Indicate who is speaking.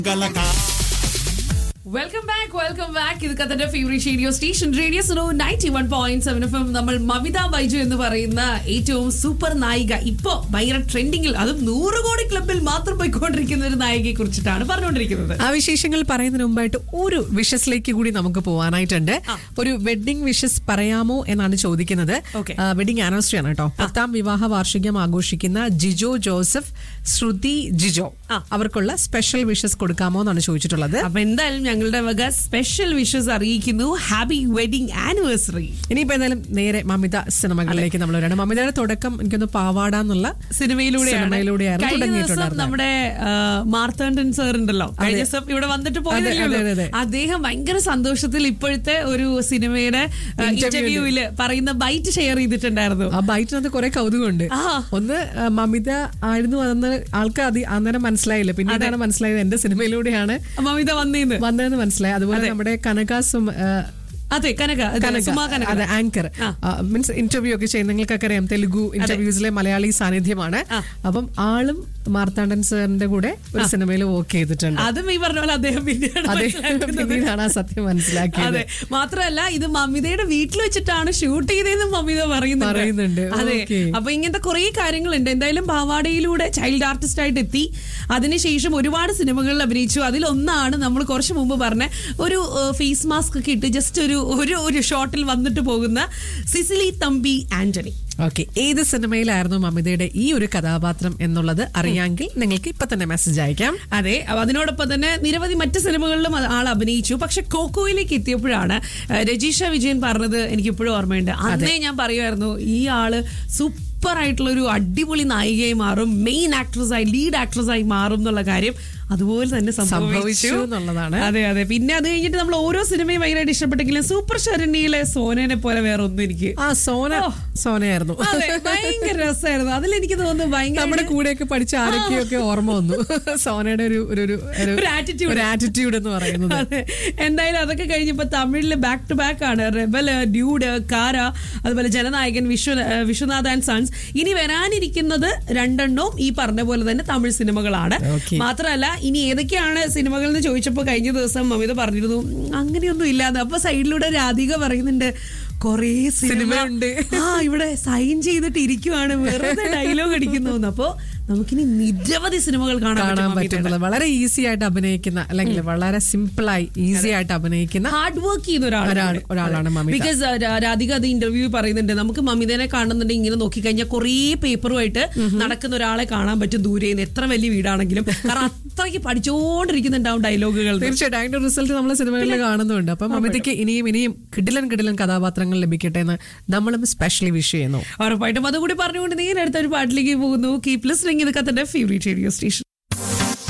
Speaker 1: Welcome back welcome back ഇത് കത്തന്റെ favourite radio station radio so ninety one point seven F M നമ്മൾ മമിത ബൈജു എന്ന് പറയുന്ന ഏറ്റവും സൂപ്പർ നായിക ഇപ്പോ ഭയങ്കര ട്രെൻഡിങ്ങിൽ അതും നൂറ് കോടി ക്ലബിൽ മാത്രം പോയിക്കൊണ്ടിരിക്കുന്ന ഒരു നായികയെ കുറിച്ചിട്ടാണ് പറഞ്ഞുകൊണ്ടിരിക്കുന്നത്
Speaker 2: ആ വിശേഷങ്ങൾ പറയുന്നതിന് മുമ്പായിട്ട് ഒരു വിഷസിലേക്ക് കൂടി നമുക്ക് പോകാനായിട്ടുണ്ട് ഒരു വെഡിങ് വിഷസ് പറയാമോ എന്നാണ് ചോദിക്കുന്നത്
Speaker 1: Okay.
Speaker 2: വെഡിങ് ആനിവേഴ്സറി ആണ് കേട്ടോ പത്താം വിവാഹ വാർഷികം ആഘോഷിക്കുന്ന ജിജോ ജോസഫ് ശ്രുതി ജിജോ
Speaker 1: ആ.
Speaker 2: അവർക്കുള്ള സ്പെഷ്യൽ വിഷസ് കൊടുക്കാമോ എന്നാണ് ചോദിച്ചിട്ടുള്ളത്
Speaker 1: അപ്പൊ എന്തായാലും ഞങ്ങളുടെ വക സ്പെഷ്യൽ വിഷസ് അറിയിക്കുന്നു ഹാപ്പി വെഡിങ് ആനിവേഴ്സറി
Speaker 2: ഇനിയിപ്പോ എന്തായാലും നേരെ മമിത സിനിമകളിലേക്ക് നമ്മൾ വരണം മമിതയുടെ തുടക്കം എനിക്കൊന്ന് പാവാട എന്നുള്ള
Speaker 1: സിനിമയിലൂടെയാണ്
Speaker 2: സിനിമയിലൂടെയാണ്
Speaker 1: കഴിഞ്ഞ ദിവസം
Speaker 2: തുടങ്ങിയിട്ടുണ്ടായിരുന്നത്.
Speaker 1: നമ്മുടെ ആ, മാർത്താണ്ഡൻ സാർ ഉണ്ടല്ലോ കഴിഞ്ഞ ദിവസം ഇവിടെ വന്നിട്ട് പോയതല്ലേ
Speaker 2: അതെ,
Speaker 1: ഉള്ളൂ.
Speaker 2: അതെ, അതെ.
Speaker 1: അദ്ദേഹം ഭയങ്കര സന്തോഷത്തിൽ ഇപ്പോഴത്തെ ഒരു സിനിമയുടെ
Speaker 2: Interview-ല്.
Speaker 1: ഇന്റർവ്യൂവില് പറയുന്ന ബൈറ്റ് ഷെയർ ചെയ്തിട്ടുണ്ടായിരുന്നു
Speaker 2: ആ ബൈറ്റിനകത്ത് കുറെ കൗതുകമുണ്ട്
Speaker 1: ആ.
Speaker 2: ഒന്ന് ആ, മമിത ആയിരുന്നു അന്ന് ആൾക്ക് അതി അന്നേരം മനസ്സിലായില്ല പിന്നീടാണ് മനസ്സിലായത് എന്റെ സിനിമയിലൂടെയാണ്
Speaker 1: മമിത വന്നേന്ന്
Speaker 2: വന്നതെന്ന് മനസ്സിലായി അതുപോലെ നമ്മുടെ കനക സുമ ആ,
Speaker 1: അതെ കനക അതെ,
Speaker 2: കനക,
Speaker 1: സുമാ കനക
Speaker 2: അതെ ആങ്കർ മീൻസ് ഇന്റർവ്യൂ ഒക്കെ ചെയ്യുന്ന നിങ്ങൾക്കൊക്കെ അറിയാം തെലുഗു ഇന്റർവ്യൂസിലെ മലയാളി സാന്നിധ്യമാണ് അപ്പം ആളും മാർത്താണ്ഡൻ സാറിന്റെ കൂടെ ഒരു സിനിമയിൽ വർക്ക് ചെയ്തിട്ടുണ്ട്
Speaker 1: അതും ഈ പറഞ്ഞ പോലെ അദ്ദേഹം പിന്നീട്
Speaker 2: അതെ
Speaker 1: മനസ്സിലാക്കുന്നത്.
Speaker 2: പിന്നീടാണ് ആ സത്യം മനസ്സിലാക്കിയത്
Speaker 1: അതെ മാത്രമല്ല ഇത് മമിതയുടെ വീട്ടിൽ വെച്ചിട്ടാണ് ഷൂട്ട് ചെയ്തതെന്നും മമിത പറയുന്നുണ്ട്
Speaker 2: പറയുന്നുണ്ട്.
Speaker 1: അതെ
Speaker 2: Okay.
Speaker 1: അപ്പൊ ഇങ്ങനത്തെ കുറെ കാര്യങ്ങളുണ്ട് എന്തായാലും പാവാടയിലൂടെ ചൈൽഡ് ആർട്ടിസ്റ്റ് ആയിട്ട് എത്തി അതിനുശേഷം ഒരുപാട് സിനിമകളിൽ അഭിനയിച്ചു അതിലൊന്നാണ് നമ്മൾ കുറച്ച് മുമ്പ് പറഞ്ഞ ഒരു ഫേസ് മാസ്ക് ഒക്കെ ഇട്ട് ജസ്റ്റ് ഒരു ഒരു ഒരു ഷോട്ടിൽ വന്നിട്ട് പോകുന്ന സിസിലി തമ്പി ആന്റണി
Speaker 2: ഓക്കെ ഏത് സിനിമയിലായിരുന്നു മമിതയുടെ ഈ ഒരു കഥാപാത്രം എന്നുള്ളത് അറിയാമെങ്കിൽ നിങ്ങൾക്ക് ഇപ്പൊ തന്നെ മെസ്സേജ് അയക്കാം
Speaker 1: അതെ അപ്പൊ അതിനോടൊപ്പം തന്നെ നിരവധി മറ്റ് സിനിമകളിലും അത് ആൾ അഭിനയിച്ചു പക്ഷെ കോക്കോയിലേക്ക് എത്തിയപ്പോഴാണ് ആ, രജീഷ വിജയൻ പറഞ്ഞത് എനിക്ക് ഇപ്പോഴും ഓർമ്മയുണ്ട് അന്നേ ഞാൻ പറയുമായിരുന്നു ഈ ആള് സൂപ്പർ ആയിട്ടുള്ള ഒരു അടിപൊളി നായികയായി മാറും മെയിൻ ആക്ട്രസായി ലീഡ് ആക്ട്രസായി മാറും എന്നുള്ള കാര്യം അതുപോലെ തന്നെ
Speaker 2: സംഭവിച്ചു എന്നുള്ളതാണ്.
Speaker 1: അതെ അതെ പിന്നെ അത് കഴിഞ്ഞിട്ട് നമ്മൾ ഓരോ സിനിമയും ഭയങ്കരമായിട്ട് ഇഷ്ടപ്പെട്ടെങ്കിലും സൂപ്പർ ശരണ്യയിലെ സോനനെ പോലെ വേറെ ഒന്നും എനിക്ക്
Speaker 2: ആ സോന
Speaker 1: ഓ.
Speaker 2: സോനയായിരുന്നു
Speaker 1: അതെ ഭയങ്കര രസമായിരുന്നു അതിലെനിക്ക് തോന്നുന്നു ഭയങ്കര
Speaker 2: നമ്മുടെ കൂടെയൊക്കെ പഠിച്ച ആരൊക്കെയൊക്കെ ഓർമ്മ വന്നു സോനയുടെ ഒരു ഒരു ഒരു
Speaker 1: ഒരു attitude.
Speaker 2: ഒരു ആറ്റിറ്റ്യൂഡ് എന്ന് പറയുന്നത്
Speaker 1: അതെ എന്തായാലും അതൊക്കെ കഴിഞ്ഞപ്പോ തമിഴില് ബാക്ക് ടു ബാക്ക് ആണ് റെബല് ഡ്യൂഡ് കാര അതുപോലെ ജനനായകൻ വിശ്വ വിശ്വനാഥ് ആൻഡ് സൺസ് ഇനി വരാനിരിക്കുന്നത് രണ്ടെണ്ണവും ഈ പറഞ്ഞ പോലെ തന്നെ തമിഴ് സിനിമകളാണ്
Speaker 2: Okay.
Speaker 1: മാത്രമല്ല ഇനി ഏതൊക്കെയാണ് സിനിമകൾ എന്ന് ചോദിച്ചപ്പോ കഴിഞ്ഞ ദിവസം മമിത പറഞ്ഞിരുന്നു "ഉം, അങ്ങനെയൊന്നും ഇല്ലാതെ അപ്പൊ സൈഡിലൂടെ രാധിക പറയുന്നുണ്ട് കൊറേ സിനിമ
Speaker 2: സിനിമയുണ്ട്.
Speaker 1: ആ ഇവിടെ സൈൻ ചെയ്തിട്ട് ഇരിക്കുവാണ് വെറുതെ ഡയലോഗ് അടിക്കുന്നു അപ്പോ നമുക്കിനി നിരവധി സിനിമകൾ കാണാൻ
Speaker 2: കാണാൻ
Speaker 1: പറ്റും മമിതയുടെ.
Speaker 2: പറ്റുന്നത് വളരെ ഈസി ആയിട്ട് അഭിനയിക്കുന്ന അല്ലെങ്കിൽ വളരെ സിമ്പിളായി ഈസി ആയിട്ട് അഭിനയിക്കുന്ന
Speaker 1: ഹാർഡ് വർക്ക് ചെയ്യുന്ന
Speaker 2: ഒരാൾ-
Speaker 1: ഒരാളാണ്
Speaker 2: ഒരാളാണ് മമിത.
Speaker 1: ബിക്കോസ് രാധിക അത് ഇന്റർവ്യൂ പറയുന്നുണ്ട് നമുക്ക് മമിതനെ കാണുന്നുണ്ടെങ്കിൽ ഇങ്ങനെ നോക്കിക്കഴിഞ്ഞാൽ കുറേ പേപ്പറുമായിട്ട് നടക്കുന്ന ഒരാളെ കാണാൻ പറ്റും ദൂരെ നിന്ന് എത്ര വലിയ വീടാണെങ്കിലും കാരണം അത്രയ്ക്ക് പഠിച്ചുകൊണ്ടിരിക്കുന്നുണ്ടാവും ഡയലോഗുകൾ
Speaker 2: തീർച്ചയായിട്ടും അതിന്റെ റിസൾട്ട് നമ്മൾ സിനിമകളിൽ കാണുന്നുണ്ട് അപ്പം മമിതയ്ക്ക് ഇനിയും ഇനിയും കിടിലൻ കിടിലൻ കഥാപാത്രങ്ങൾ ലഭിക്കട്ടെ എന്ന് നമ്മളും സ്പെഷ്യലി വിഷ് ചെയ്യുന്നു
Speaker 1: ഉറപ്പായിട്ടും അതുകൂടി പറഞ്ഞുകൊണ്ട് നേരെ അടുത്ത ഒരു പാട്ടിലേക്ക് പോകുന്നു കീപ് ലിസ്ണിംഗ് ഇത് കത്തന്റെ ഫേവറേറ്റ് റേഡിയോ സ്റ്റേഷൻ